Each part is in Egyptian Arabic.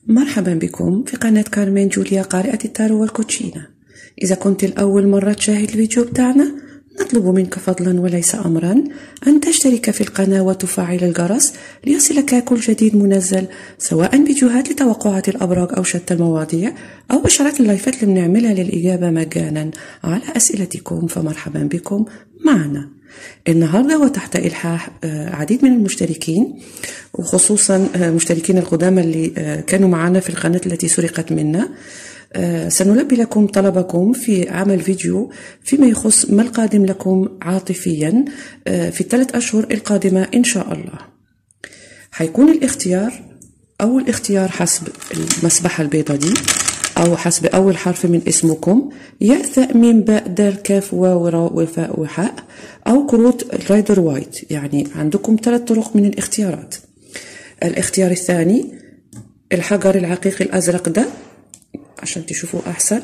مرحبا بكم في قناة كارمين جوليا قارئة التارو والكوتشينة إذا كنت الأول مرة تشاهد الفيديو بتاعنا نطلب منك فضلا وليس أمرا أن تشترك في القناة وتفعل الجرس ليصلك كل جديد منزل سواء فيديوهات لتوقعات الأبراج أو شتى المواضيع أو إشارات اللايفات اللي بنعملها للإجابة مجانا على أسئلتكم فمرحبا بكم معنا النهارده وتحت إلحاح عديد من المشتركين وخصوصا مشتركين القدامى اللي كانوا معنا في القناة التي سرقت منا سنلبي لكم طلبكم في عمل فيديو فيما يخص ما القادم لكم عاطفيا في الثلاث أشهر القادمة إن شاء الله حيكون الاختيار أول اختيار حسب المسبحة البيضاء دي أو حسب أول حرف من اسمكم ياء ثاء ميم باء دال كاف واو راء وفاء وحاء أو كروت رايدر وايت يعني عندكم ثلاث طرق من الاختيارات الاختيار الثاني الحجر العقيق الأزرق ده عشان تشوفوا أحسن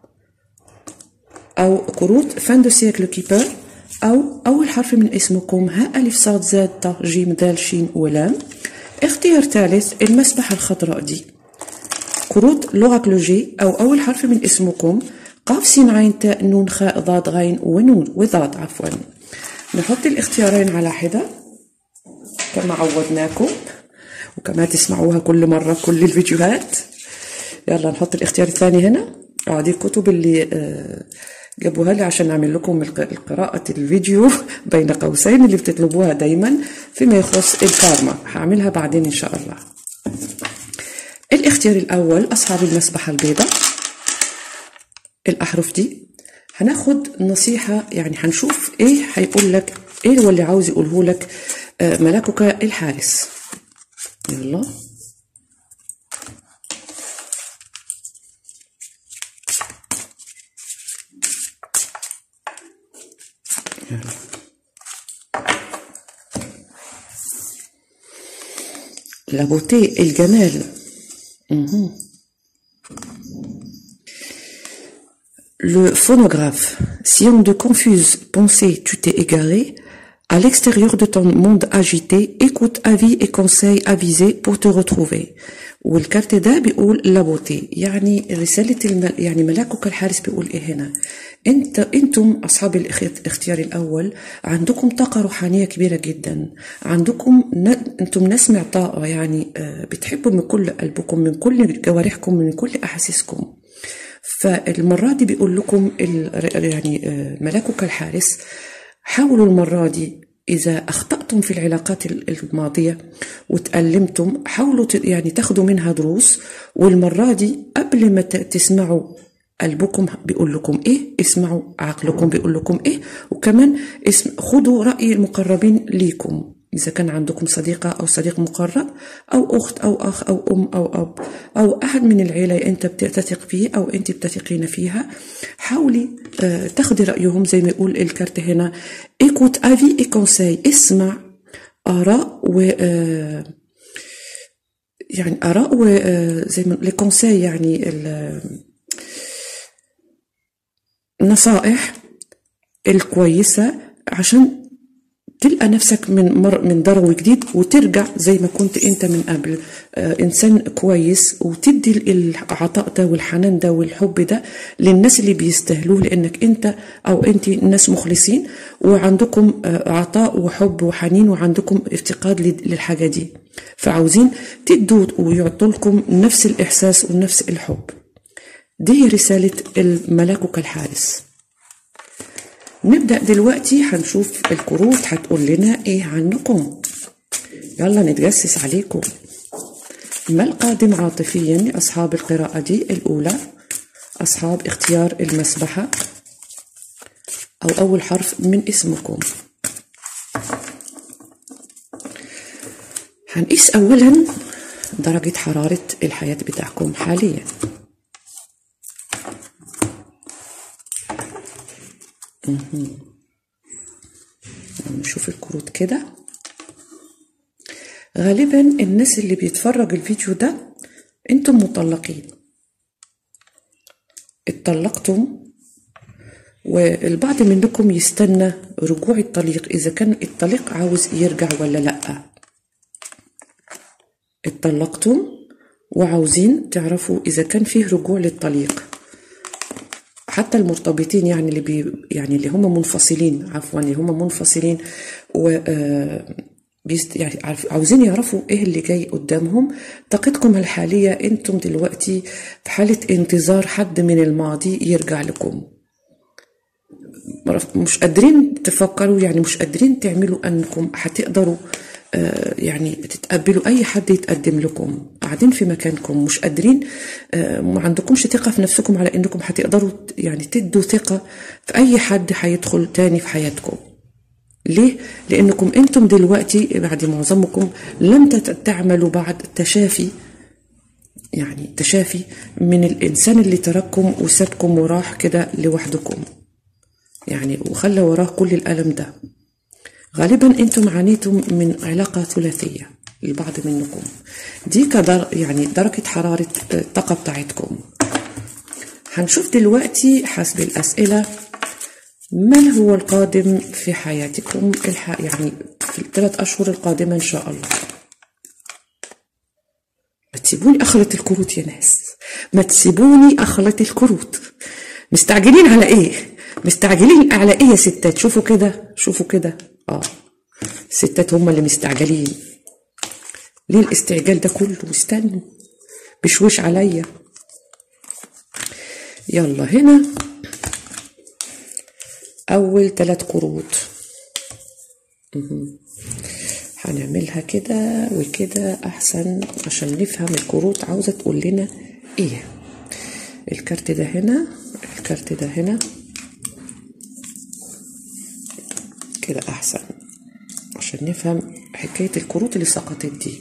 أو كروت فان دو سيكل كيبر أو أول حرف من اسمكم هاء ألف صاد زاد ط جيم دال شين ولام اختيار ثالث المسبحة الخضراء دي كروت لغة كلوجي أو أول حرف من اسمكم قاف سين عين تاء نون خاء ضاد غين ونون وضاد عفوا نحط الاختيارين على حدة كما عودناكم وكما تسمعوها كل مرة في كل الفيديوهات يلا نحط الاختيار الثاني هنا اه دي الكتب اللي جابوها لي عشان اعمل لكم قراءة الفيديو بين قوسين اللي بتطلبوها دايما فيما يخص الكارما هعملها بعدين ان شاء الله الاختيار الاول اصحاب المسبحة البيضاء الاحرف دي هناخد نصيحة يعني هنشوف ايه هيقول لك ايه هو اللي عاوز يقوله لك ملاكك الحارس يلا La beauté الجمال Le phonographe, si on te confuse pensée, tu t'es égaré, à l'extérieur de ton monde agité, écoute avis et conseils avisés pour te retrouver. والكارت ده بيقول لابوتي يعني رسالة المل... يعني ملاكك الحارس بيقول ايه هنا انت انتم اصحاب الاختيار الاول عندكم طاقة روحانية كبيرة جدا عندكم ن... انتم ناس معطاءة يعني بتحبوا من كل قلبكم من كل جوارحكم من كل احاسيسكم فالمرة دي بيقول لكم ال... يعني ملاكك الحارس حاولوا المرة دي إذا أخطأتم في العلاقات الماضية وتألمتم حاولوا يعني تاخدوا منها دروس والمرة دي قبل ما تسمعوا قلبكم بيقول لكم ايه اسمعوا عقلكم بيقول لكم ايه وكمان اسم خدوا رأي المقربين ليكم إذا كان عندكم صديقة أو صديق مقرب أو أخت أو أخ أو أم أو أب أو أحد من العيلة أنت بتثق فيه أو أنت بتثقين فيها حاولي آه تاخدي رأيهم زي ما يقول الكارت هنا إيكوت أفي إي كونساي اسمع آراء و آه يعني آراء و آه زي ما لي كونساي يعني النصائح الكويسة عشان تلقى نفسك من مر من ضرو جديد وترجع زي ما كنت انت من قبل آه انسان كويس وتدي العطاء ده والحنان ده والحب ده للناس اللي بيستاهلوه لانك انت او انت ناس مخلصين وعندكم آه عطاء وحب وحنين وعندكم افتقاد للحاجه دي فعاوزين تدوا ويعطوا لكم نفس الاحساس ونفس الحب دي رساله الملاك الحارس نبدأ دلوقتي هنشوف الكروت هتقول لنا ايه عنكم يلا نتجسس عليكم ما القادم عاطفيا لأصحاب القراءة دي الأولى أصحاب اختيار المسبحة أو أول حرف من اسمكم هنقيس أولا درجة حرارة الحياة بتاعكم حاليا نشوف الكروت كده غالبا الناس اللي بيتفرج الفيديو ده انتم مطلقين اتطلقتم والبعض منكم يستنى رجوع الطليق اذا كان الطليق عاوز يرجع ولا لا اتطلقتم وعاوزين تعرفوا إذا كان فيه رجوع للطليق حتى المرتبطين يعني اللي بي يعني اللي هم منفصلين عفوا اللي هم منفصلين و آه، بيست يعني عارف- عاوزين يعرفوا ايه اللي جاي قدامهم طاقتكم الحالية انتم دلوقتي في حالة انتظار حد من الماضي يرجع لكم مرف- مش قادرين تفكروا يعني مش قادرين تعملوا انكم هتقدروا آه، يعني تتقبلوا اي حد يتقدم لكم قاعدين في مكانكم مش قادرين آه، ما عندكمش ثقه في نفسكم على انكم هتقدروا ت- يعني تدوا ثقه في اي حد هيدخل تاني في حياتكم ليه؟ لأنكم أنتم دلوقتي بعد معظمكم لم تت- تعملوا بعد تشافي يعني تشافي من الإنسان اللي ترككم وسابكم وراح كده لوحدكم يعني وخلى وراه كل الألم ده غالبا أنتم عانيتم من علاقة ثلاثية البعض منكم دي كدر يعني درجة حرارة الطاقة بتاعتكم هنشوف دلوقتي حسب الأسئلة من هو القادم في حياتكم الح... يعني في الثلاث أشهر القادمة إن شاء الله ما تسيبوني أخلط الكروت يا ناس ما تسيبوني أخلط الكروت مستعجلين على إيه مستعجلين على إيه يا ستات شوفوا كده شوفوا كده آه الستات هم اللي مستعجلين ليه الاستعجال ده كله استنوا بشوش عليا يلا هنا أول ثلاث كروت مهم. هنعملها كده وكده أحسن عشان نفهم الكروت عاوزة تقول لنا إيه الكارت ده هنا الكارت ده هنا كده أحسن عشان نفهم حكاية الكروت اللي سقطت دي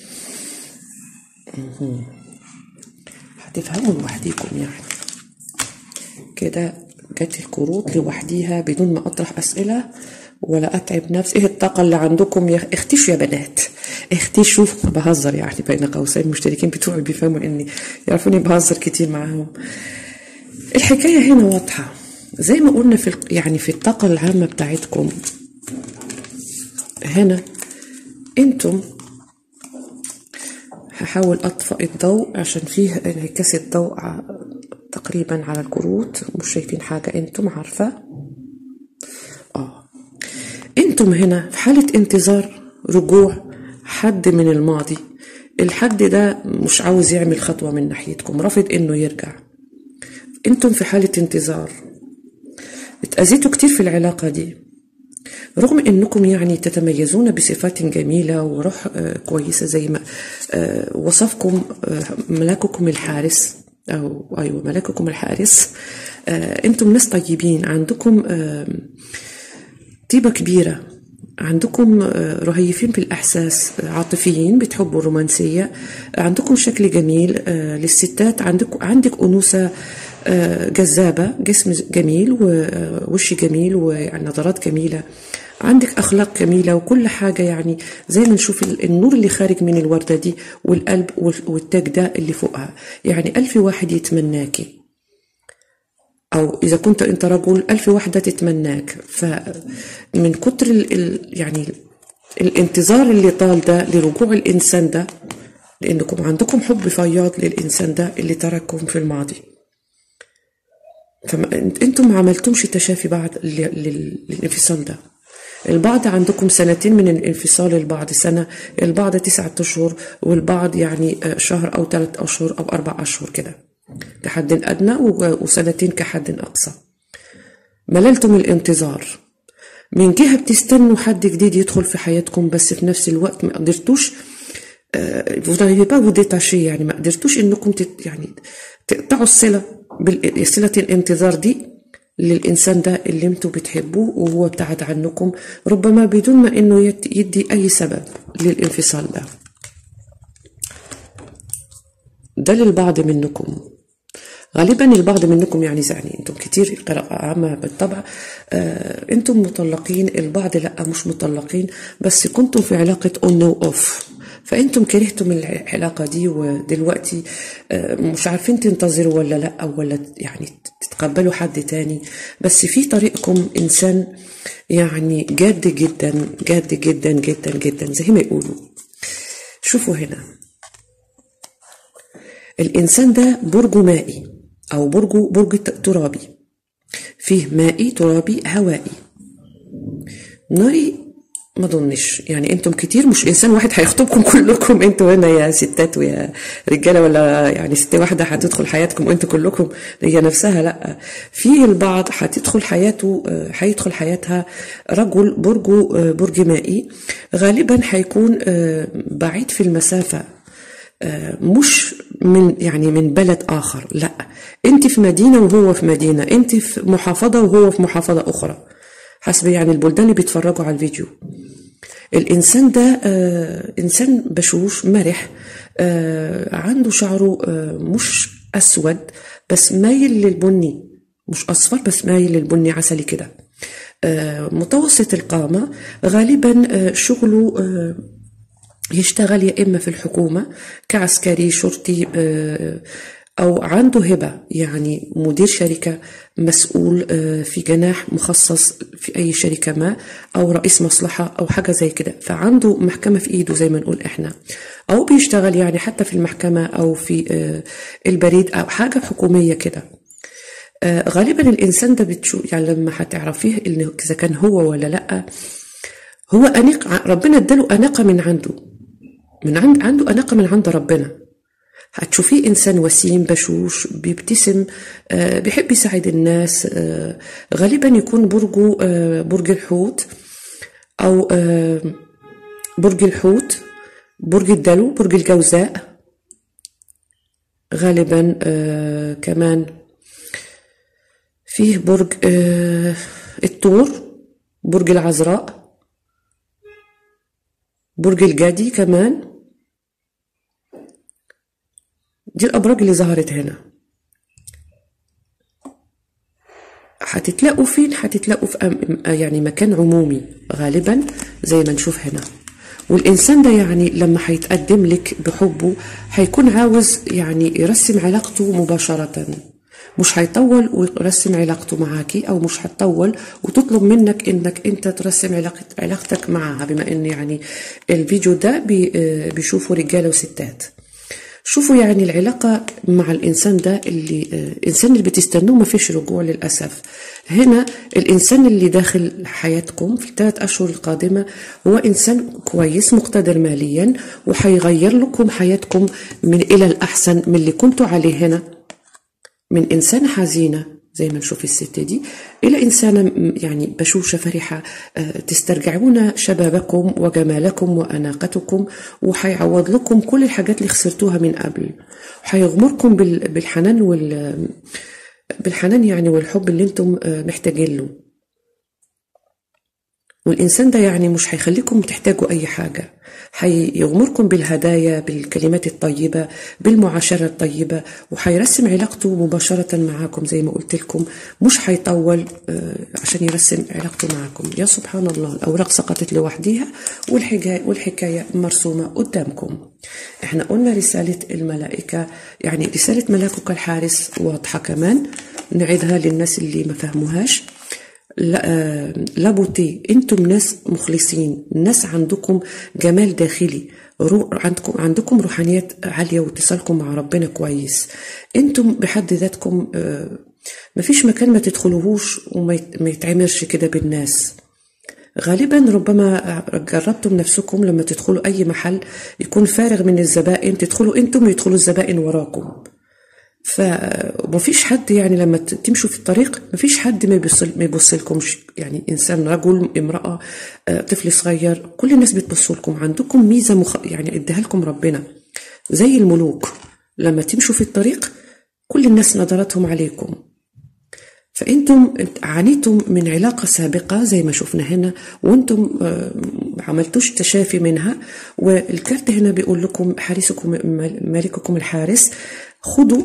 مهم. هتفهموا لوحديكم يعني كده جت الكروت لوحديها بدون ما اطرح اسئله ولا اتعب نفسي ايه الطاقه اللي عندكم يا اختشوا يا بنات اختشوا بهزر يعني بين قوسين المشتركين بتوعي بيفهموا اني يعرفوني بهزر كتير معاهم الحكايه هنا واضحه زي ما قلنا في الق- يعني في الطاقه العامه بتاعتكم هنا انتم هحاول اطفئ الضوء عشان فيه انعكاس الضوء ع- تقريبا على الكروت مش شايفين حاجة انتم عارفة اه انتم هنا في حالة انتظار رجوع حد من الماضي الحد ده مش عاوز يعمل خطوة من ناحيتكم رافض انه يرجع انتم في حالة انتظار اتأذيتوا كتير في العلاقة دي رغم انكم يعني تتميزون بصفات جميله وروح آه، كويسه زي ما آه، وصفكم آه، ملاككم الحارس او ايوه ملاككم الحارس آه، انتم ناس طيبين عندكم آه، طيبه كبيره عندكم آه، رهيفين في الإحساس آه، عاطفيين بتحبوا الرومانسية آه، عندكم شكل جميل آه، للستات عندك عندك أنوثة آه، جذابة جسم جميل ووش جميل ونظرات جميلة عندك أخلاق جميلة وكل حاجة يعني زي ما نشوف ال- النور اللي خارج من الوردة دي والقلب وال- والتاج ده اللي فوقها يعني ألف واحد يتمناكي أو إذا كنت أنت رجل ألف واحدة تتمناك فمن كتر ال ال يعني الانتظار اللي طال ده لرجوع الإنسان ده لأنكم عندكم حب فياض للإنسان ده اللي ترككم في الماضي فأنتم ما عملتمش تشافي بعد ل- لل- للانفصال ده البعض عندكم سنتين من الانفصال البعض سنة البعض تسعة أشهر والبعض يعني آه، شهر أو ثلاثة أشهر أو أربع أشهر كده كحد أدنى و- وسنتين كحد أقصى مللتم الانتظار من جهة بتستنوا حد جديد يدخل في حياتكم بس في نفس الوقت ما قدرتوش آه، vous n'arrivez pas à vous détacher يعني ما قدرتوش انكم تت يعني تقطعوا الصلة بال- صلة الانتظار دي للإنسان ده اللي انتوا بتحبوه وهو ابتعد عنكم ربما بدون ما انه يت- يدي أي سبب للانفصال ده ده للبعض منكم غالبا البعض منكم يعني زعني انتم كتير قراءة عامة بالطبع آه انتم مطلقين البعض لا مش مطلقين بس كنتم في علاقة اون اوف فانتم كرهتم العلاقة دي ودلوقتي آه مش عارفين تنتظروا ولا لا ولا يعني تتقبلوا حد تاني بس في طريقكم انسان يعني جاد جدا جاد جدا جدا جدا زي ما يقولوا شوفوا هنا الإنسان ده برجه مائي أو برجه برج ترابي فيه مائي ترابي هوائي ناري ما اظنش يعني انتم كتير مش انسان واحد هيخطبكم كلكم انتوا هنا يا ستات ويا رجاله ولا يعني ست واحده هتدخل حياتكم انتوا كلكم هي نفسها لا في البعض هتدخل حياته هيدخل حياتها رجل برجه برج مائي غالبا هيكون بعيد في المسافه مش من يعني من بلد اخر لا انت في مدينه وهو في مدينه انت في محافظه وهو في محافظه اخرى حسب يعني البلدان اللي بيتفرجوا على الفيديو الإنسان ده آه إنسان بشوش مرح آه عنده شعره آه مش أسود بس مايل للبني مش أصفر بس مايل للبني عسلي كده آه متوسط القامة غالبا آه شغله آه يشتغل يا إما في الحكومة كعسكري شرطي آه أو عنده هبة يعني مدير شركة مسؤول في جناح مخصص في أي شركة ما أو رئيس مصلحة أو حاجة زي كده فعنده محكمة في إيده زي ما نقول إحنا أو بيشتغل يعني حتى في المحكمة أو في البريد أو حاجة حكومية كده غالبا الإنسان ده بتشوف يعني لما هتعرفيه إنه إذا كان هو ولا لأ هو أنيق ربنا اداله أناقة من عنده من عند عنده أناقة من عند ربنا هتشوفيه إنسان وسيم بشوش بيبتسم آه بيحب يساعد الناس آه غالبا يكون برجه آه برج الحوت أو برج الحوت برج الدلو برج الجوزاء غالبا كمان فيه برج الثور برج العذراء برج الجدي كمان دي الأبراج اللي ظهرت هنا هتتلاقوا فين هتتلاقوا في يعني مكان عمومي غالبا زي ما نشوف هنا والإنسان ده يعني لما هيتقدم لك بحبه هيكون عاوز يعني يرسم علاقته مباشرة مش هيطول ويرسم علاقته معاكي او مش هتطول وتطلب منك انك انت ترسم علاقة علاقتك معها بما ان يعني الفيديو ده بيشوفوا رجاله وستات شوفوا يعني العلاقة مع الإنسان ده اللي الإنسان اللي بتستنوه ما فيش رجوع للأسف هنا الإنسان اللي داخل حياتكم في الثلاث أشهر القادمة هو إنسان كويس مقتدر ماليا وحيغير لكم حياتكم من إلى الأحسن من اللي كنتوا عليه هنا من إنسان حزينة زي ما نشوف الست دي إلى إنسانة يعني بشوشة فرحة تسترجعون شبابكم وجمالكم وأناقتكم وحيعوض لكم كل الحاجات اللي خسرتوها من قبل وحيغمركم بالحنان وال بالحنان يعني والحب اللي انتم محتاجين له والإنسان ده يعني مش هيخليكم تحتاجوا أي حاجة هيغمركم بالهدايا بالكلمات الطيبة بالمعاشرة الطيبة وهيرسم علاقته مباشرة معاكم زي ما قلت لكم مش هيطول عشان يرسم علاقته معاكم يا سبحان الله الأوراق سقطت لوحديها والحكاية, والحكاية مرسومة قدامكم احنا قلنا رسالة الملائكة يعني رسالة ملاكك الحارس واضحة كمان نعيدها للناس اللي ما فهموهاش لابوتي انتم ناس مخلصين ناس عندكم جمال داخلي عندكم عندكم روحانيات عاليه واتصالكم مع ربنا كويس انتم بحد ذاتكم ما فيش مكان ما تدخلوهوش وما يتعمرش كده بالناس غالبا ربما جربتم نفسكم لما تدخلوا اي محل يكون فارغ من الزبائن تدخلوا انتم ويدخلوا الزبائن وراكم فمفيش حد يعني لما تمشوا في الطريق مفيش حد ما يبص ما يبص لكمش يعني انسان رجل امراه طفل صغير كل الناس بتبص لكم عندكم ميزه مخ... يعني اديها لكم ربنا زي الملوك لما تمشوا في الطريق كل الناس نظرتهم عليكم فانتم عانيتم من علاقه سابقه زي ما شفنا هنا وانتم عملتوش تشافي منها والكارت هنا بيقول لكم حارسكم مالككم الحارس خذوا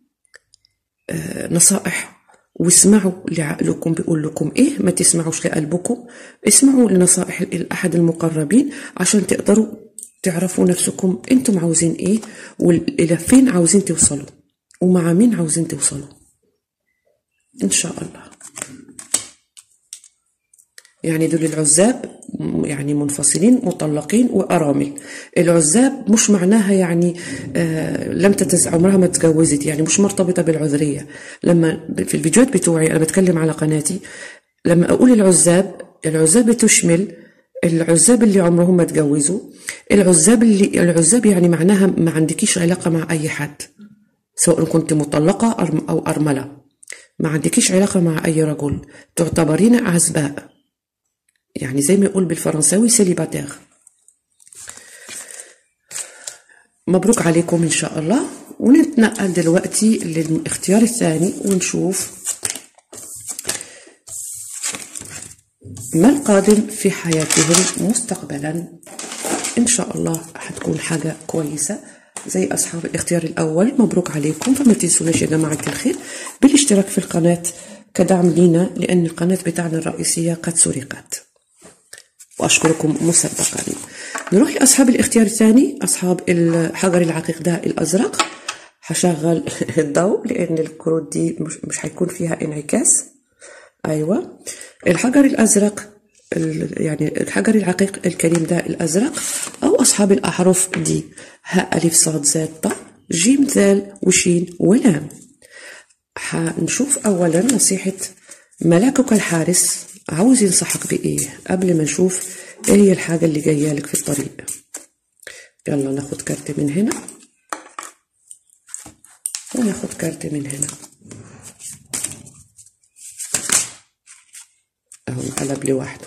نصائح واسمعوا لعقلكم بيقول لكم ايه ما تسمعوش لقلبكم اسمعوا لنصائح احد المقربين عشان تقدروا تعرفوا نفسكم انتم عاوزين ايه والى فين عاوزين توصلوا ومع مين عاوزين توصلوا ان شاء الله يعني دول العزاب يعني منفصلين مطلقين وأرامل العزاب مش معناها يعني آه لم تتز عمرها ما تجوزت يعني مش مرتبطة بالعذرية لما في الفيديوهات بتوعي أنا بتكلم على قناتي لما أقول العزاب العزاب بتشمل العزاب اللي عمرهم ما تجوزوا العزاب اللي العزاب يعني معناها ما عندكيش علاقة مع أي حد سواء كنت مطلقة أو أرملة ما عندكيش علاقة مع أي رجل تعتبرين عزباء يعني زي ما يقول بالفرنساوي سيليباتير مبروك عليكم إن شاء الله ونتنقل دلوقتي للاختيار الثاني ونشوف ما القادم في حياتهم مستقبلا إن شاء الله حتكون حاجة كويسة زي أصحاب الاختيار الأول مبروك عليكم فما تنسوناش يا جماعة الخير بالاشتراك في القناة كدعم لينا لأن القناة بتاعنا الرئيسية قد سرقت وأشكركم مسبقا نروح لأصحاب الاختيار الثاني أصحاب الحجر العقيق ده الأزرق هشغل الضوء لأن الكروت دي مش, مش هيكون فيها انعكاس أيوة الحجر الأزرق يعني الحجر العقيق الكريم ده الأزرق أو أصحاب الأحرف دي هاء ألف صاد زاد طا جيم ذال وشين ولام هنشوف أولا نصيحة ملاكك الحارس عاوز ينصحك بإيه قبل ما نشوف إيه هي الحاجة اللي جاية لك في الطريق يلا ناخد كارت من هنا وناخد كارت من هنا اهو انقلب لوحده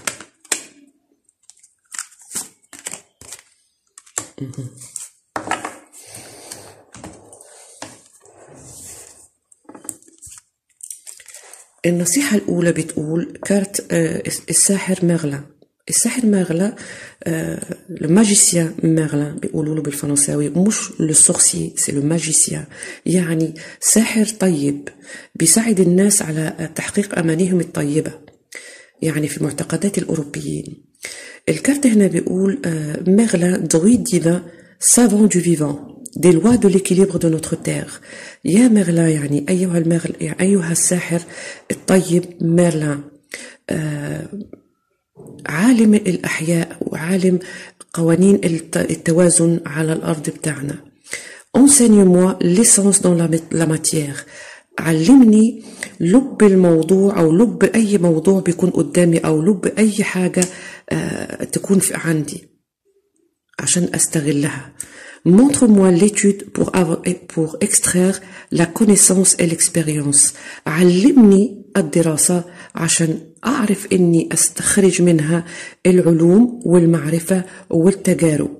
النصيحة الأولى بتقول كارت الساحر مغلا الساحر مغلا لو ماجيسيان مغلا بيقولوا له بالفرنساوي مش لو سورسي سي لو ماجيسيان يعني ساحر طيب بيساعد الناس على تحقيق أمانيهم الطيبة يعني في معتقدات الأوروبيين الكارت هنا بيقول مغلا دويد ديفان savant du vivant des lois de l'équilibre de notre terre يا مغلا يعني أيها المغل يعني أيها الساحر الطيب ميرلان آه عالم الأحياء وعالم قوانين التوازن على الأرض بتاعنا enseigne-moi l'essence dans la matière علمني لب الموضوع أو لب أي موضوع بيكون قدامي أو لب أي حاجة آه تكون في عندي عشان أستغلها Montre-moi l'étude pour, avoir, pour extraire la connaissance et l'expérience. علمني الدراسة عشان أعرف إني أستخرج منها العلوم والمعرفة والتجارب.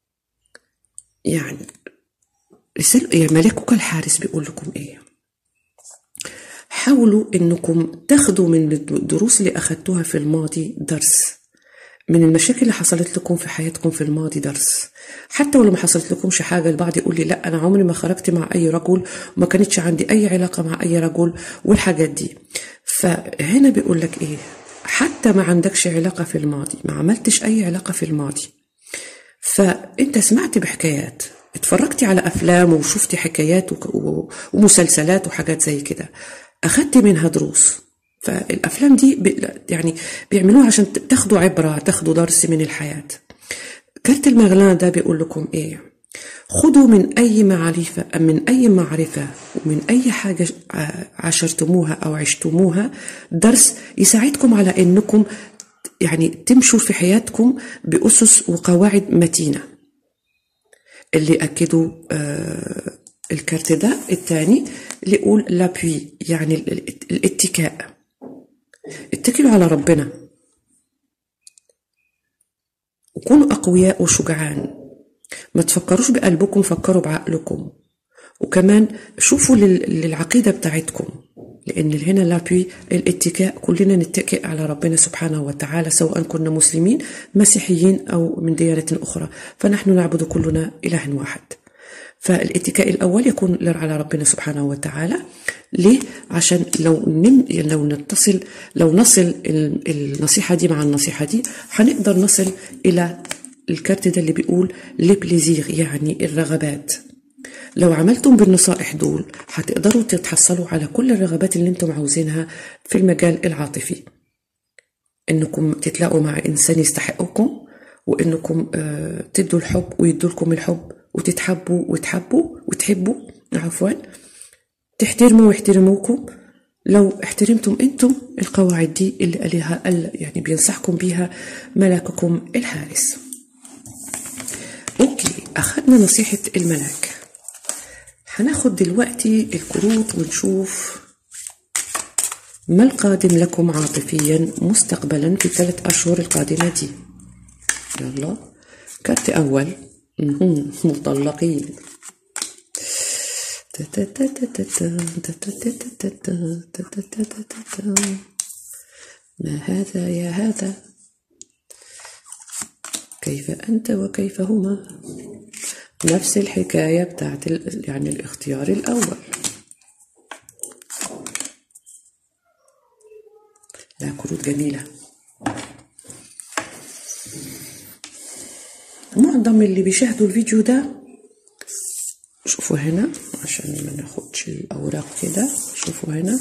يعني يا ملكك الحارس بيقول لكم إيه؟ حاولوا إنكم تاخدوا من الدروس اللي أخدتوها في الماضي درس. من المشاكل اللي حصلت لكم في حياتكم في الماضي درس حتى ولو ما حصلت لكمش حاجه البعض يقول لي لا انا عمري ما خرجت مع اي رجل وما كانتش عندي اي علاقه مع اي رجل والحاجات دي فهنا بيقول لك ايه حتى ما عندكش علاقه في الماضي ما عملتش اي علاقه في الماضي فانت سمعت بحكايات اتفرجتي على افلام وشفتي حكايات ومسلسلات وحاجات زي كده اخدتي منها دروس فالافلام دي يعني بيعملوها عشان تاخدوا عبره تاخدوا درس من الحياه كارت المغلان ده بيقول لكم ايه خدوا من اي معرفه من اي معرفه ومن اي حاجه عاشرتموها او عشتموها درس يساعدكم على انكم يعني تمشوا في حياتكم باسس وقواعد متينه اللي اكدوا آه الكارت ده الثاني اللي يقول لابوي يعني الاتكاء اتكلوا على ربنا وكونوا أقوياء وشجعان ما تفكروش بقلبكم فكروا بعقلكم وكمان شوفوا للعقيدة بتاعتكم لأن هنا لابي الاتكاء كلنا نتكئ على ربنا سبحانه وتعالى سواء كنا مسلمين مسيحيين أو من ديانة أخرى فنحن نعبد كلنا إله واحد فالاتكاء الأول يكون على ربنا سبحانه وتعالى ليه؟ عشان لو نم لو نتصل لو نصل النصيحة دي مع النصيحة دي هنقدر نصل إلى الكارت ده اللي بيقول لي بليزير يعني الرغبات لو عملتم بالنصائح دول هتقدروا تتحصلوا على كل الرغبات اللي انتم عاوزينها في المجال العاطفي انكم تتلاقوا مع انسان يستحقكم وانكم آه، تدوا الحب ويدوا لكم الحب وتتحبوا وتحبوا وتحبوا عفوا تحترموا ويحترموكم لو احترمتم انتم القواعد دي اللي قالها يعني بينصحكم بيها ملاككم الحارس اوكي اخذنا نصيحة الملاك هناخد دلوقتي الكروت ونشوف ما القادم لكم عاطفيا مستقبلا في الثلاث اشهر القادمة دي يلا كارت اول مطلقين ما هذا يا هذا كيف أنت وكيف هما نفس الحكاية بتاعت يعني الاختيار الأول لا كروت جميلة معظم اللي بيشاهدوا الفيديو ده شوفوا هنا عشان ما ناخدش الاوراق كده شوفوا هنا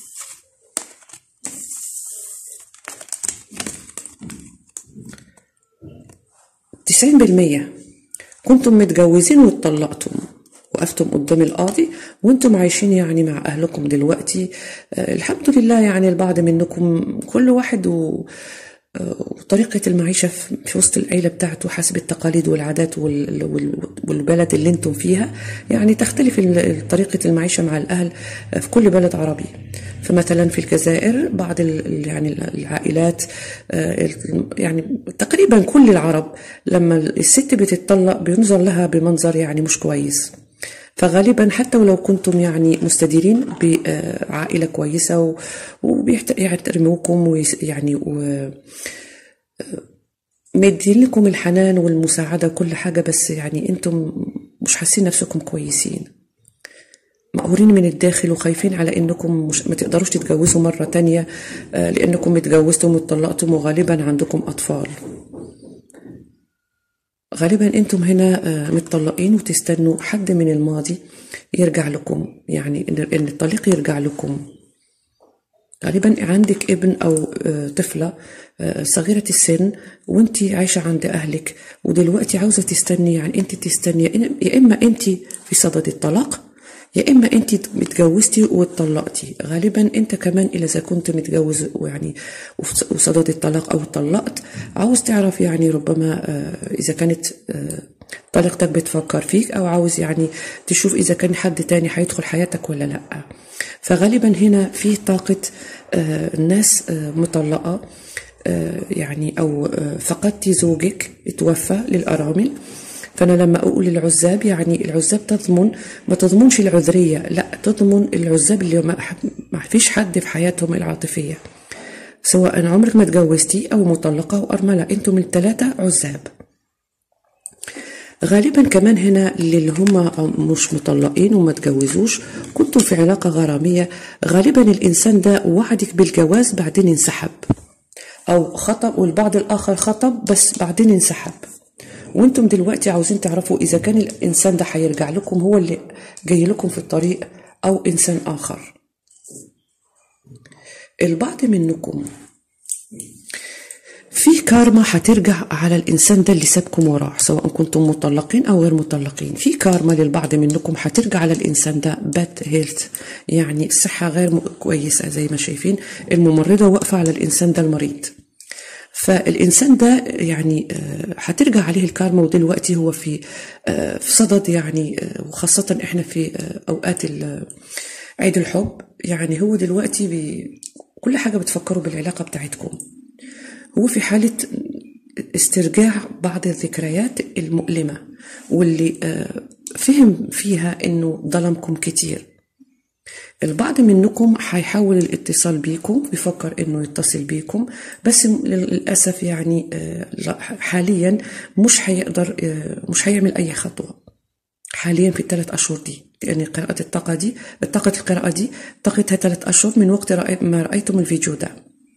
تسعين بالمية كنتم متجوزين واتطلقتم وقفتم قدام القاضي وانتم عايشين يعني مع اهلكم دلوقتي آه الحمد لله يعني البعض منكم كل واحد و وطريقة المعيشة في وسط العيلة بتاعته حسب التقاليد والعادات والبلد اللي انتم فيها يعني تختلف طريقة المعيشة مع الأهل في كل بلد عربي فمثلا في الجزائر بعض يعني العائلات يعني تقريبا كل العرب لما الست بتتطلق بينظر لها بمنظر يعني مش كويس فغالبا حتى ولو كنتم يعني مستديرين بعائلة كويسة وبيحترموكم ويعني و مدين لكم الحنان والمساعدة وكل حاجة بس يعني انتم مش حاسين نفسكم كويسين مقهورين من الداخل وخايفين على انكم مش ما تقدروش تتجوزوا مرة تانية لانكم اتجوزتم واتطلقتم وغالبا عندكم اطفال غالبا انتم هنا متطلقين وتستنوا حد من الماضي يرجع لكم يعني ان الطليق يرجع لكم غالبا عندك ابن او طفله صغيره السن وانت عايشه عند اهلك ودلوقتي عاوزه تستني يعني انت تستني يا اما انت في صدد الطلاق يا اما انت اتجوزتي واتطلقتي غالبا انت كمان اذا كنت متجوز ويعني وصدد الطلاق او اتطلقت عاوز تعرف يعني ربما اذا كانت طليقتك بتفكر فيك او عاوز يعني تشوف اذا كان حد تاني هيدخل حياتك ولا لا فغالبا هنا في طاقة الناس مطلقة يعني او فقدتي زوجك توفى للارامل فأنا لما أقول العزاب يعني العزاب تضمن ما تضمنش العذرية لا تضمن العزاب اللي ما فيش حد في حياتهم العاطفية سواء عمرك ما تجوزتي أو مطلقة أو أرملة أنتم الثلاثة عزاب غالبا كمان هنا اللي هم مش مطلقين وما تجوزوش كنتم في علاقة غرامية غالبا الإنسان ده وعدك بالجواز بعدين انسحب أو خطب والبعض الآخر خطب بس بعدين انسحب وانتم دلوقتي عاوزين تعرفوا اذا كان الانسان ده هيرجع لكم هو اللي جاي لكم في الطريق او انسان اخر البعض منكم في كارما هترجع على الانسان ده اللي سابكم وراه سواء كنتم مطلقين او غير مطلقين في كارما للبعض منكم هترجع على الانسان ده باد هيلث يعني الصحه غير كويسه زي ما شايفين الممرضه واقفه على الانسان ده المريض فالإنسان ده يعني هترجع عليه الكارما ودلوقتي هو في في صدد يعني وخاصة إحنا في أوقات عيد الحب يعني هو دلوقتي بي كل حاجة بتفكروا بالعلاقة بتاعتكم هو في حالة استرجاع بعض الذكريات المؤلمة واللي فهم فيها إنه ظلمكم كتير البعض منكم هيحاول الاتصال بيكم بيفكر انه يتصل بيكم بس للاسف يعني حاليا مش هيقدر مش هيعمل اي خطوه حاليا في الثلاث اشهر دي لان قراءه الطاقه دي طاقه القراءه دي طاقتها ثلاث اشهر من وقت ما رايتم الفيديو ده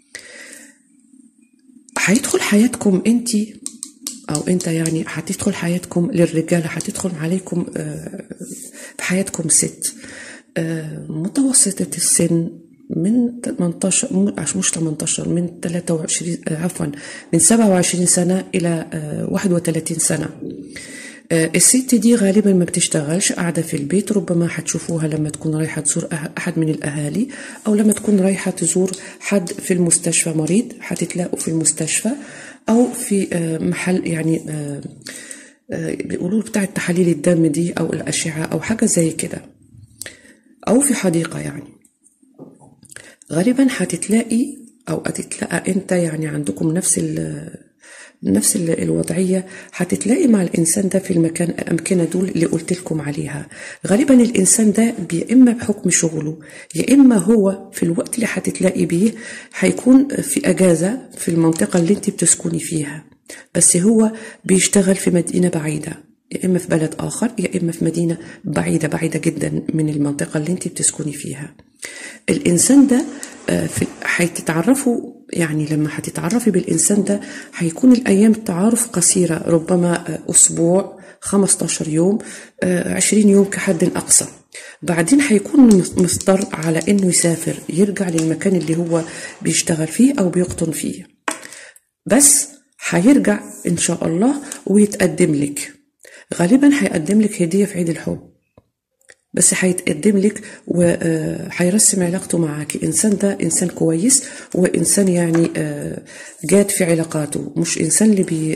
هيدخل حياتكم انت او انت يعني هتدخل حياتكم للرجاله هتدخل عليكم في حياتكم ست متوسطة السن من 18 مش 18 من 23 عفوا من 27 سنة إلى 31 سنة الست دي غالبا ما بتشتغلش قاعدة في البيت ربما حتشوفوها لما تكون رايحة تزور أحد من الأهالي أو لما تكون رايحة تزور حد في المستشفى مريض حتتلاقوا في المستشفى أو في محل يعني بيقولوا بتاع تحاليل الدم دي أو الأشعة أو حاجة زي كده أو في حديقة يعني غالبا هتتلاقي او هتتلاقى انت يعني عندكم نفس ال نفس الوضعية هتتلاقي مع الإنسان ده في المكان الأمكنة دول اللي قلت لكم عليها غالبا الإنسان ده يا إما بحكم شغله يا إما هو في الوقت اللي هتتلاقي بيه هيكون في أجازة في المنطقة اللي أنت بتسكني فيها بس هو بيشتغل في مدينة بعيدة يا إما في بلد آخر يا إما في مدينة بعيدة بعيدة جدا من المنطقة اللي أنت بتسكني فيها الإنسان ده هتتعرفوا يعني لما هتتعرفي بالإنسان ده هيكون الأيام التعارف قصيرة ربما أسبوع 15 يوم 20 يوم كحد أقصى بعدين هيكون مضطر على إنه يسافر يرجع للمكان اللي هو بيشتغل فيه أو بيقطن فيه بس هيرجع إن شاء الله ويتقدم لك غالبا هيقدم لك هدية في عيد الحب بس هيتقدم لك وهيرسم علاقته معك الانسان ده انسان كويس وانسان يعني جاد في علاقاته مش انسان اللي بي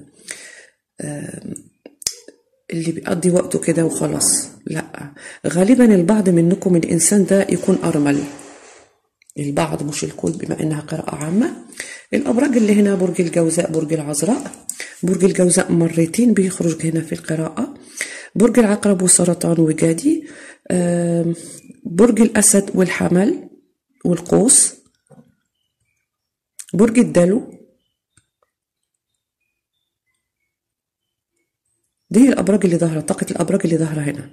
اللي بيقضي وقته كده وخلاص لا غالبا البعض منكم الانسان ده يكون ارمل البعض مش الكل بما انها قراءة عامة الابراج اللي هنا برج الجوزاء برج العذراء برج الجوزاء مرتين بيخرج هنا في القراءة برج العقرب والسرطان وجادي برج الأسد والحمل والقوس برج الدلو دي الأبراج اللي ظاهرة طاقة الأبراج اللي ظاهرة هنا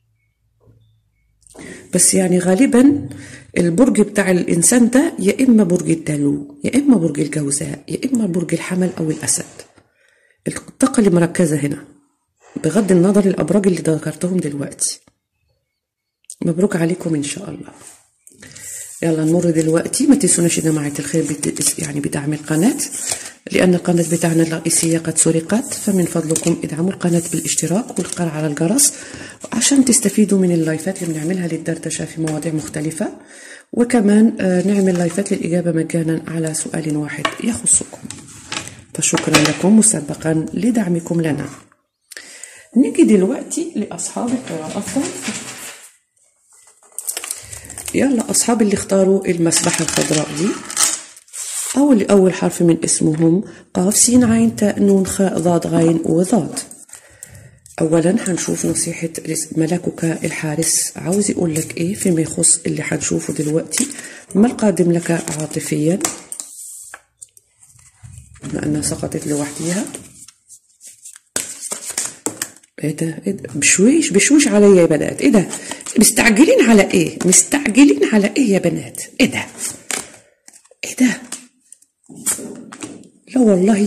بس يعني غالبا البرج بتاع الإنسان ده يا إما برج الدلو يا إما برج الجوزاء يا إما برج الحمل أو الأسد الطاقة اللي مركزة هنا بغض النظر الأبراج اللي ذكرتهم دلوقتي مبروك عليكم إن شاء الله يلا نمر دلوقتي ما تنسوناش يا جماعة الخير بت... يعني بدعم القناة لأن القناة بتاعنا الرئيسية قد سرقت فمن فضلكم ادعموا القناة بالاشتراك والقرع على الجرس عشان تستفيدوا من اللايفات اللي بنعملها للدردشة في مواضيع مختلفة وكمان نعمل لايفات للإجابة مجانا على سؤال واحد يخصكم فشكرا لكم مسبقا لدعمكم لنا نيجي دلوقتي لأصحاب القراءة الثالثة يلا أصحاب اللي اختاروا المسبحة الخضراء دي أو اللي أول حرف من اسمهم قاف سين عين تاء نون خاء ضاد غين وضاد أولا هنشوف نصيحة ملكك الحارس عاوز يقول لك إيه فيما يخص اللي هنشوفه دلوقتي ما القادم لك عاطفيا بما أنها سقطت لوحديها ايه ده ايه ده بشويش بشويش عليا يا بنات ايه ده مستعجلين على ايه مستعجلين على ايه يا بنات ايه ده ايه ده لا والله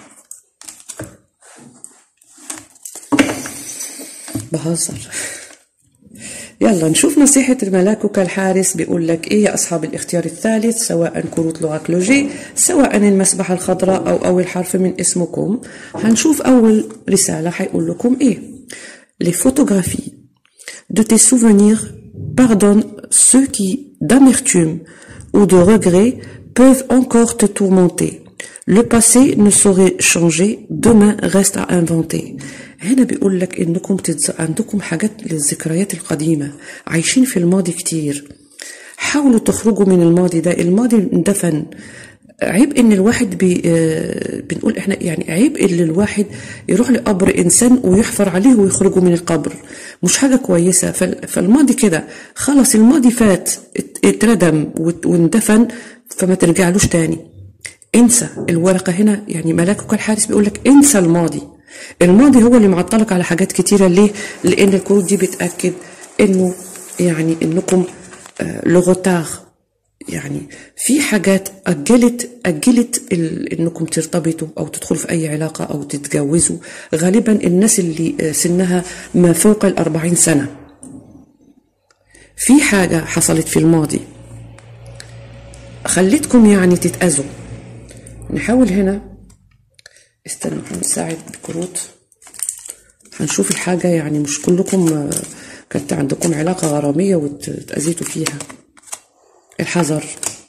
بهزر يلا نشوف نصيحة ملاكك الحارس بيقول لك إيه يا أصحاب الاختيار الثالث سواء كروت لغة كلوجي سواء المسبحة الخضراء أو أول حرف من اسمكم هنشوف أول رسالة هيقول لكم إيه Les photographies de tes souvenirs pardonnent ceux qui, d'amertume ou de regret, peuvent encore te tourmenter. Le passé ne saurait changer, demain reste à inventer. هنا بيقول لك انكم تتز... عندكم حاجات للذكريات القديمة عايشين في الماضي كتير حاولوا تخرجوا من الماضي ده الماضي اندفن عيب ان الواحد بي آه بنقول احنا يعني عيب ان الواحد يروح لقبر انسان ويحفر عليه ويخرجوا من القبر مش حاجه كويسه فالماضي كده خلاص الماضي فات اتردم واندفن فما ترجعلوش تاني انسى الورقه هنا يعني ملاكك الحارس بيقول لك انسى الماضي الماضي هو اللي معطلك على حاجات كتيره ليه لان الكروت دي بتاكد انه يعني انكم لغوتاغ يعني في حاجات أجلت أجلت إنكم ترتبطوا أو تدخلوا في أي علاقة أو تتجوزوا غالبا الناس اللي سنها ما فوق الأربعين سنة في حاجة حصلت في الماضي خليتكم يعني تتأذوا نحاول هنا استنوا هنساعد الكروت هنشوف الحاجة يعني مش كلكم آه، كانت عندكم علاقة غرامية وتأذيتوا فيها الحذر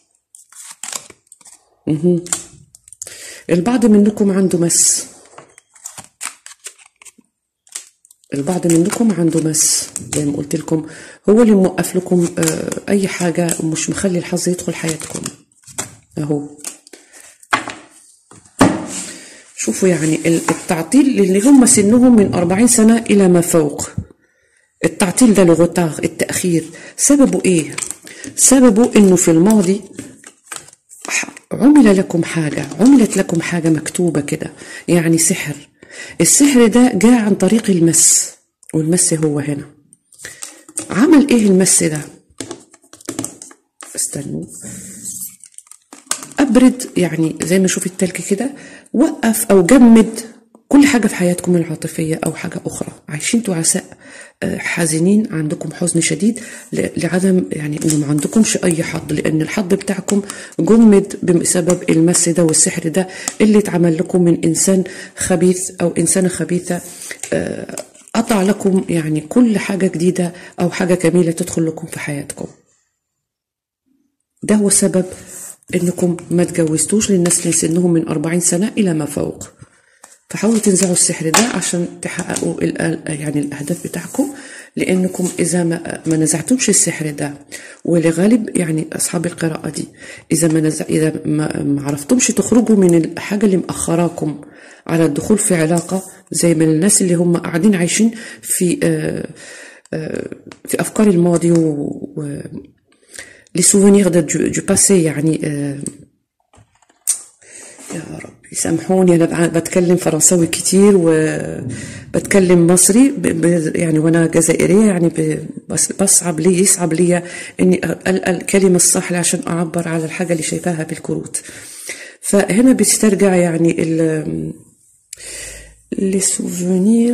مهم. البعض منكم عنده مس البعض منكم عنده مس زي ما قلت لكم هو اللي موقف لكم آه، اي حاجه مش مخلي الحظ يدخل حياتكم اهو شوفوا يعني ال- التعطيل اللي هم سنهم من 40 سنه الى ما فوق التعطيل ده الغتاغ التاخير سببه ايه سببه انه في الماضي ح- عمل لكم حاجة عملت لكم حاجة مكتوبة كده يعني سحر السحر ده جاء عن طريق المس والمس هو هنا عمل ايه المس ده استنوا ابرد يعني زي ما شوف التلج كده وقف او جمد كل حاجة في حياتكم العاطفية أو حاجة أخرى عايشين تعساء آه، حزينين عندكم حزن شديد ل- لعدم يعني إنه ما عندكمش أي حظ لأن الحظ بتاعكم جمد بسبب المس ده والسحر ده اللي اتعمل لكم من إنسان خبيث أو إنسانة خبيثة آه، قطع لكم يعني كل حاجة جديدة أو حاجة جميلة تدخل لكم في حياتكم ده هو سبب انكم ما تجوزتوش للناس اللي سنهم من 40 سنة الى ما فوق فحاولوا تنزعوا السحر ده عشان تحققوا ال- يعني الاهداف بتاعكم لانكم اذا ما, ما نزعتوش السحر ده ولغالب يعني اصحاب القراءه دي اذا ما نزع اذا ما, ما عرفتمش تخرجوا من الحاجه اللي مأخراكم على الدخول في علاقه زي ما الناس اللي هم قاعدين عايشين في آه آه في افكار الماضي و, و لي سوفونير دو دو باسي يعني آه يا رب يسامحوني انا بع- بتكلم فرنساوي كتير وبتكلم مصري ب- ب- يعني وانا جزائريه يعني ب- بس بصعب لي يصعب لي اني القى الكلمه الصح عشان اعبر على الحاجه اللي شايفاها بالكروت فهنا بتسترجع يعني ال لي سوفونير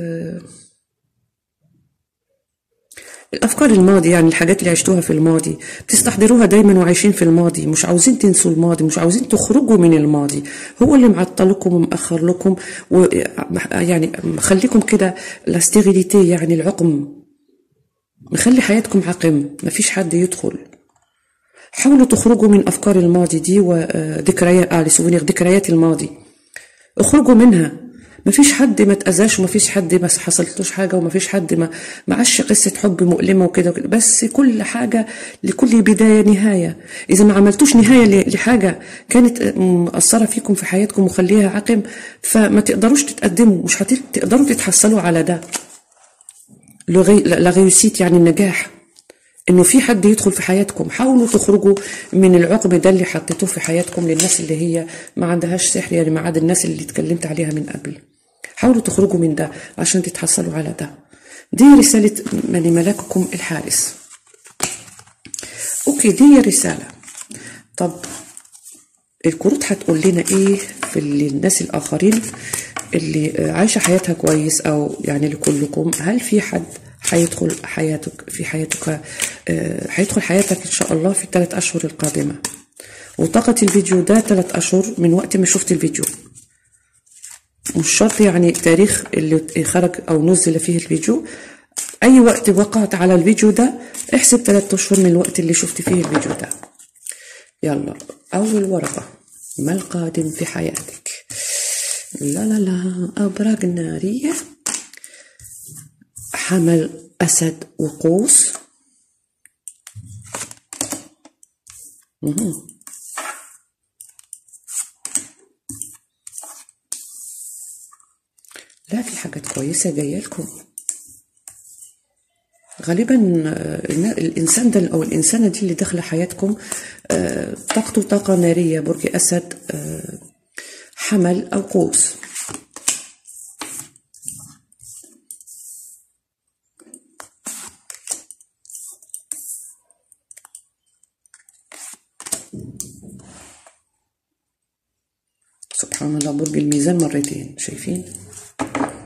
الافكار الماضي يعني الحاجات اللي عشتوها في الماضي بتستحضروها دايما وعايشين في الماضي مش عاوزين تنسوا الماضي مش عاوزين تخرجوا من الماضي هو اللي معطلكم ومأخر لكم و يعني مخليكم كده لاستيغيليتي يعني العقم مخلي حياتكم عقم مفيش حد يدخل حاولوا تخرجوا من افكار الماضي دي وذكريات اه لسوفينير ذكريات الماضي اخرجوا منها مفيش حد ما تأذاش ومفيش حد ما حصلتوش حاجة ومفيش حد ما ما عاش قصة حب مؤلمة وكده وكده بس كل حاجة لكل بداية نهاية إذا ما عملتوش نهاية ل- لحاجة كانت مأثرة فيكم في حياتكم وخليها عقم فما تقدروش تتقدموا مش هتقدروا تتحصلوا على ده لو غي- لا ريوسيت يعني النجاح انه في حد يدخل في حياتكم حاولوا تخرجوا من العقم ده اللي حطيتوه في حياتكم للناس اللي هي ما عندهاش سحر يعني ما عدا الناس اللي اتكلمت عليها من قبل حاولوا تخرجوا من ده عشان تتحصلوا على ده دي رسالة من ملاككم الحارس اوكي دي رسالة طب الكروت هتقول لنا ايه في اللي الناس الاخرين اللي عايشه حياتها كويس او يعني لكلكم هل في حد هيدخل حياتك في حياتك آه، هيدخل حياتك ان شاء الله في الثلاث اشهر القادمه وطاقة الفيديو ده ثلاث اشهر من وقت ما شفت الفيديو مش شرط يعني التاريخ اللي خرج او نزل فيه الفيديو اي وقت وقعت على الفيديو ده احسب ثلاث اشهر من الوقت اللي شفت فيه الفيديو ده يلا أول ورقة ما القادم في حياتك لا لا لا أبراج نارية حمل أسد وقوس مهم. لا في حاجات كويسة جاية لكم غالبا آه، النا- الانسان ده او الانسانه دي اللي داخله حياتكم آه، طاقته طاقه ناريه برج اسد آه، حمل او قوس سبحان الله برج الميزان مرتين شايفين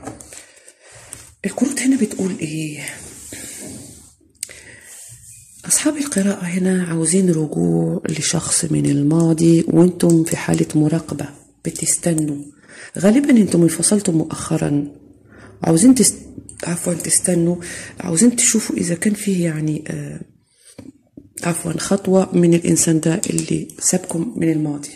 الكروت هنا بتقول ايه أصحاب القراءة هنا عاوزين رجوع لشخص من الماضي وانتم في حالة مراقبة بتستنوا غالبا انتم انفصلتم مؤخرا عاوزين تست... عفوا تستنوا عاوزين تشوفوا إذا كان فيه يعني آه عفوا خطوة من الإنسان ده اللي سابكم من الماضي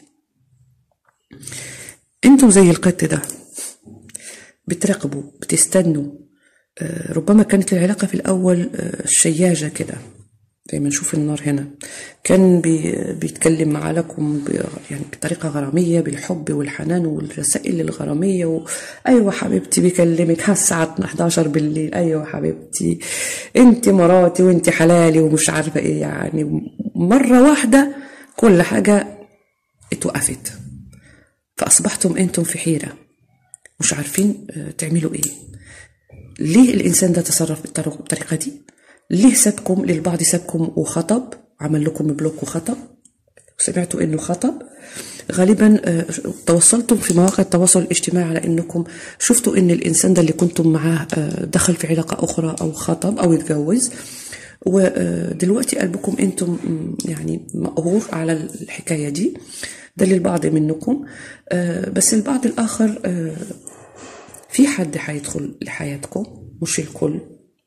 انتم زي القط ده بتراقبوا بتستنوا آه ربما كانت العلاقة في الأول آه شياجة كده زي ما نشوف النار هنا كان بي بيتكلم معاكم يعني بطريقة غرامية بالحب والحنان والرسائل الغرامية و... أيوة حبيبتي بيكلمك هالساعة 11 بالليل أيوة حبيبتي أنت مراتي وأنت حلالي ومش عارفة إيه يعني مرة واحدة كل حاجة اتوقفت فأصبحتم أنتم في حيرة مش عارفين تعملوا إيه ليه الإنسان ده تصرف بالطريقة دي ليه سابكم للبعض سابكم وخطب عمل لكم بلوك وخطب سمعتوا انه خطب غالبا توصلتم في مواقع التواصل الاجتماعي على انكم شفتوا ان الانسان ده اللي كنتم معاه دخل في علاقه اخرى او خطب او اتجوز ودلوقتي قلبكم انتم يعني مقهور على الحكايه دي ده للبعض منكم بس البعض الاخر في حد هيدخل لحياتكم مش الكل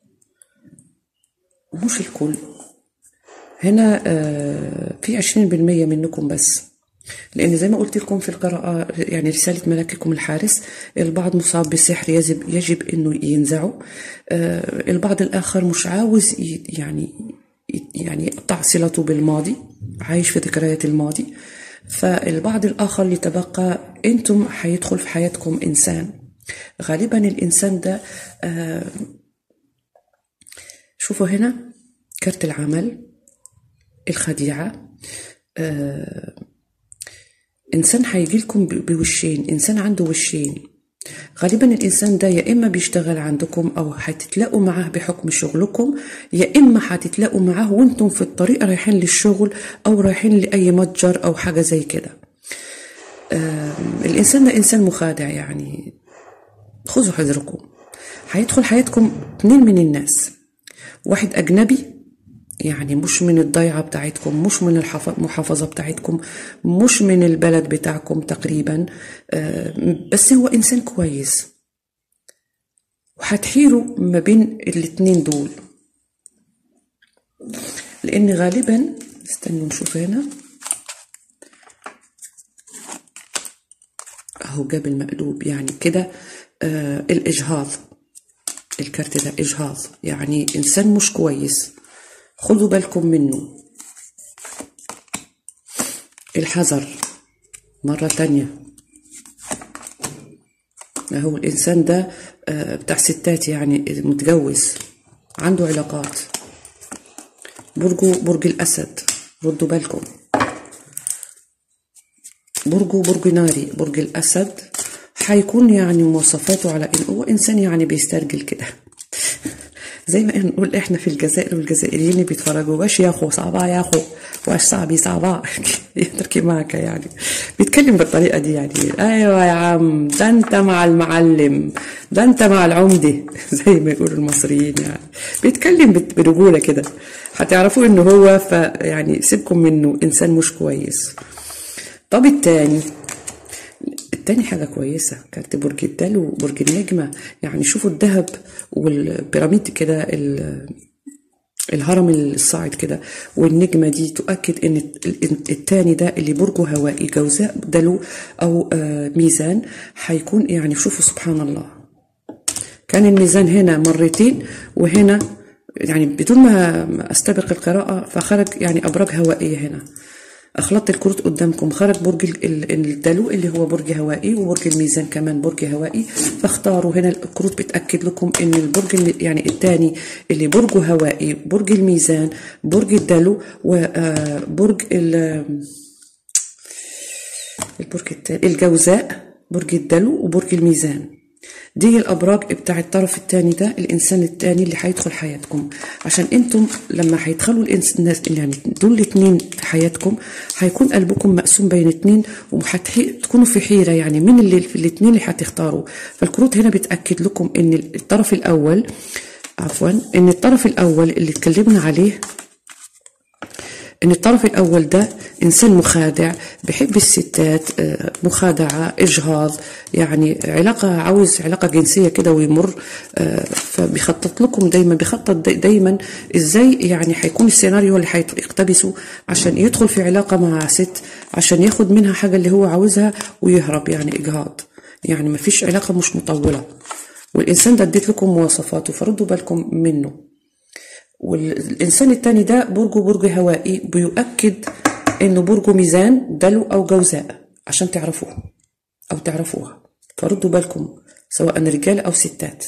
مش الكل هنا في عشرين بالمية منكم بس لأن زي ما قلت لكم في القراءة يعني رسالة ملككم الحارس البعض مصاب بسحر يجب يجب إنه ينزعه البعض الآخر مش عاوز يعني يعني يقطع صلته بالماضي عايش في ذكريات الماضي فالبعض الآخر اللي تبقى أنتم حيدخل في حياتكم إنسان غالبا الإنسان ده شوفوا هنا كرت العمل الخديعة آه إنسان هيجي لكم بوشين إنسان عنده وشين غالبا الإنسان ده يا إما بيشتغل عندكم أو هتتلاقوا معاه بحكم شغلكم يا إما هتتلاقوا معاه وانتم في الطريق رايحين للشغل أو رايحين لأي متجر أو حاجة زي كده آه الإنسان ده إنسان مخادع يعني خذوا حذركم هيدخل حياتكم اتنين من الناس واحد أجنبي يعني مش من الضيعة بتاعتكم مش من المحافظة بتاعتكم مش من البلد بتاعكم تقريبا بس هو إنسان كويس وهتحيروا ما بين الاتنين دول لأن غالبا استنوا نشوف هنا أهو جاب المقلوب يعني كده آه الإجهاض الكارت ده إجهاض يعني إنسان مش كويس خدوا بالكم منه الحذر مرة تانية هو الإنسان ده بتاع ستات يعني متجوز عنده علاقات برجه برج الأسد ردوا بالكم برجه برج ناري برج الأسد حيكون يعني مواصفاته على إن هو إنسان يعني بيسترجل كده زي ما نقول احنا في الجزائر والجزائريين بيتفرجوا واش يا اخو صعبة يا اخو واش صعبي صعبة يتركي معك يعني بيتكلم بالطريقة دي يعني ايوه يا عم ده انت مع المعلم ده انت مع العمدة زي ما يقولوا المصريين يعني بيتكلم برجولة كده هتعرفوا انه هو فيعني سيبكم منه انسان مش كويس طب التاني التاني حاجة كويسة كانت برج الدلو وبرج النجمة يعني شوفوا الذهب والبيراميد كده الهرم الصاعد كده والنجمة دي تؤكد ان التاني ده اللي برجه هوائي جوزاء دلو او ميزان هيكون يعني شوفوا سبحان الله كان الميزان هنا مرتين وهنا يعني بدون ما استبق القراءة فخرج يعني ابراج هوائية هنا اخلطت الكروت قدامكم خرج برج الدلو اللي هو برج هوائي وبرج الميزان كمان برج هوائي فاختاروا هنا الكروت بتاكد لكم ان البرج اللي يعني الثاني اللي برجه هوائي برج الميزان برج الدلو وبرج البرج التاني الجوزاء برج الدلو وبرج الميزان دي الابراج بتاع الطرف الثاني ده الانسان الثاني اللي هيدخل حياتكم عشان انتم لما هيدخلوا الانسان يعني دول الاثنين في حياتكم هيكون قلبكم مقسوم بين اثنين وهتكونوا في حيره يعني مين اللي في الاثنين اللي هتختاروا فالكروت هنا بتاكد لكم ان الطرف الاول عفوا ان الطرف الاول اللي اتكلمنا عليه ان الطرف الاول ده انسان مخادع بيحب الستات آه، مخادعه اجهاض يعني علاقه عاوز علاقه جنسيه كده ويمر آه، فبيخطط لكم دايما بيخطط دايما ازاي يعني هيكون السيناريو اللي هيقتبسه عشان يدخل في علاقه مع ست عشان ياخد منها حاجه اللي هو عاوزها ويهرب يعني اجهاض يعني مفيش علاقه مش مطوله والانسان ده اديت لكم مواصفاته فردوا بالكم منه والإنسان التاني ده برجه برج هوائي بيؤكد إنه برجه ميزان دلو أو جوزاء عشان تعرفوه أو تعرفوها فردوا بالكم سواء رجال أو ستات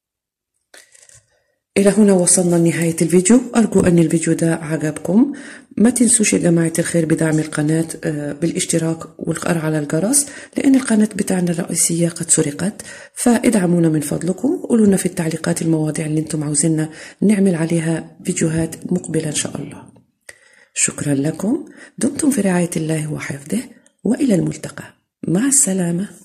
إلى هنا وصلنا لنهاية الفيديو أرجو أن الفيديو ده عجبكم ما تنسوش يا جماعة الخير بدعم القناة آه، بالاشتراك والقر على الجرس لأن القناة بتاعنا الرئيسية قد سرقت فادعمونا من فضلكم قولوا لنا في التعليقات المواضيع اللي انتم عاوزيننا نعمل عليها فيديوهات مقبلة إن شاء الله شكرا لكم دمتم في رعاية الله وحفظه وإلى الملتقى مع السلامة